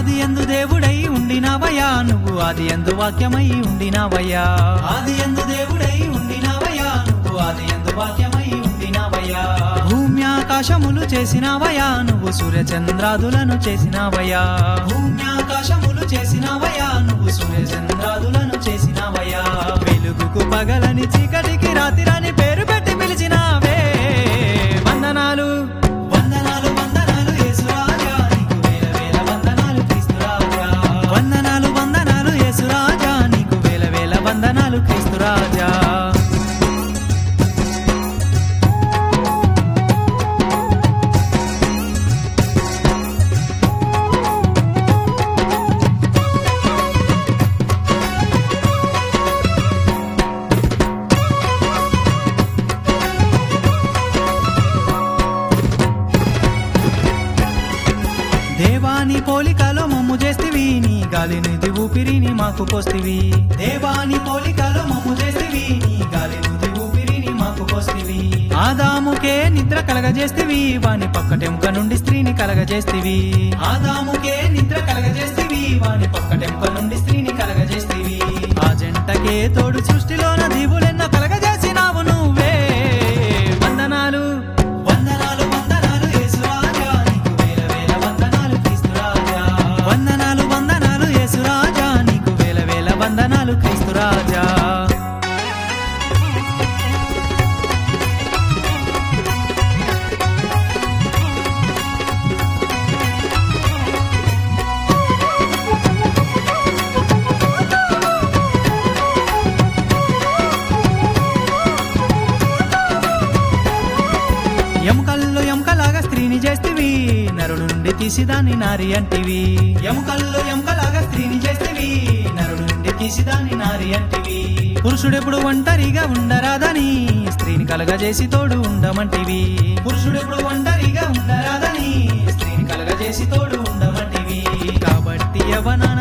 ఆది ఎందు దేవుడై ఉండినావయ్యా నువ్వు ఆది ఎందు వాక్యమై ఉండినావయ్యా ఆది ఎందు దేవుడై ఉండినావయ్యా నువ్వు ఆది ఎందు వాక్యమై ఉండినావయ్యా భూమి ఆకాశములు చేసినావయ్యా నువ్వు సూర్య చంద్రాదులను చేసినావయ్యా భూమి ఆకాశములు చేసినావయ్యా నువ్వు సూర్య చంద్రాదులను చేసినావయ్యా వెలుగుకు పగలని చీకటికి రాతిరాని పేరు పెట్టి పిలిచినావే వందనాలు వందనాలు వందనాలు యేసురాజా నీకు వేల వేల వందనాలు క్రీస్తురాజా వందనాలు వందనాలు యేసురాజా నీకు వేల వేల వందనాలు క్రీస్తురాజా దేవాని పోలికలో మమ్ము చేస్తివి నీ గాలినిది ఊపిరిని మాకు పోస్తివి దేవాని పోలికలో మమ్ము చేస్తివి నీ గాలినిది ఊపిరిని మాకు పోస్తివి ఆదాముకే నిద్ర కలగజేస్తివి వాని పక్కటెంక నుండి స్త్రీని కలగజేస్తివి ఆదాముకే నిద్ర కలగజేస్తివి వాని పక్కటెంక నుండి స్త్రీని కలగజేస్తివి ఆ జంటకే తోడు సృష్టిలోన దీవులెన్నో కలగజేసినావు నువ్వే వందనాలు వందనాలు వందనాలు యేసురాజా నీకు వేల వేల వందనాలు క్రీస్తురాజా వందనాలు వందనాలు యేసురాజా నీకు వేల వేల వందనాలు క్రీస్తురాజా ఎముకల్లో ఎముకలాగా స్త్రీని చేస్తివి నరుడుండి తీసి దాన్ని నారి అంటివి ఎముకల్లో ఎముకలాగా స్త్రీని చేస్తివి నరుడుండి తీసి దాన్ని నారి అంటివి పురుషుడెప్పుడు ఒంటరిగా ఉండరాదని స్త్రీని కలగజేసి తోడు ఉండమంటివి పురుషుడెప్పుడు ఒంటరిగా ఉండరాదని స్త్రీని కలగజేసి తోడు ఉండమంటివి కాబట్టి యవన